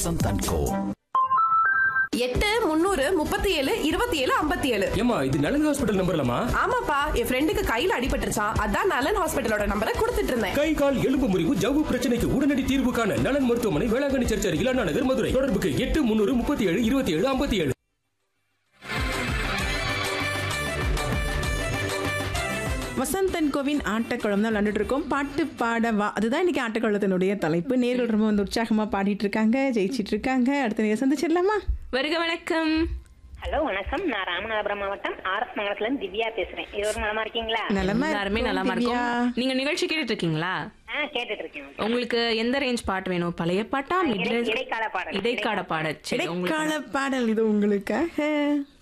Vasanth and கோ எட்டு முந்நூறு முப்பத்தி ஏழு இருபத்தி ஏழு ஐம்பத்தி ஏழு ஏமா இது நலன் ஹாஸ்பிட்டல் நம்பர்லமா ஆமாப்பா என் ஃப்ரெண்டுக்கு கையில அடிபட்டுருச்சான் அதான் நலன் ஹாஸ்பிட்டலோட நம்பரை கொடுத்துட்டு இருந்தேன் கை கால் எலும்பு முறிவு ஜவ்வு பிரச்சனைக்கு உடனடி தீர்வு காண நலன் மருத்துவமனை வேளாங்கண்ணி சர்ச் அருகில் அண்ணா நகர் மதுரை தொடர்புக்கு எட்டு முன்னூறு முப்பத்தி ஏழு இருபத்தி ஏழு ஐம்பத்தி ஏழு வசந்தன் கோவின் ஆட்டக்குளம் தான் விளையாண்டுட்டு இருக்கோம் பாட்டு பாட வா அதுதான் இன்னைக்கு ஆட்டக்குளத்தினுடைய தலைப்பு நேர்கள் ரொம்ப வந்து உற்சாகமா பாடிட்டு இருக்காங்க ஜெயிச்சிட்டு இருக்காங்க அடுத்த நேரம் சந்திச்சிடலாமா வருக வணக்கம் ஹலோ வணக்கம் நான் ராமநாதபுரம் மாவட்டம் ஆர்எஸ் மங்கலத்துல இருந்து திவ்யா பேசுறேன் இருவரும் நலமா இருக்கீங்களா நலமா எல்லாருமே இருக்கோம், நலமா திவ்யா. இருக்கும் நீங்க நிகழ்ச்சி கேட்டுட்டு இருக்கீங்களா ஆ கேட்டுட்டு இருக்கேன் உங்களுக்கு எந்த ரேஞ்ச் பாட்டு வேணும் பழைய பாட்டா மிட் இடை- இடைக்கால பாடல். இடைக்கால பாட சரி உங்களுக்கு இடைக்கால பாடல் இது உங்களுக்காக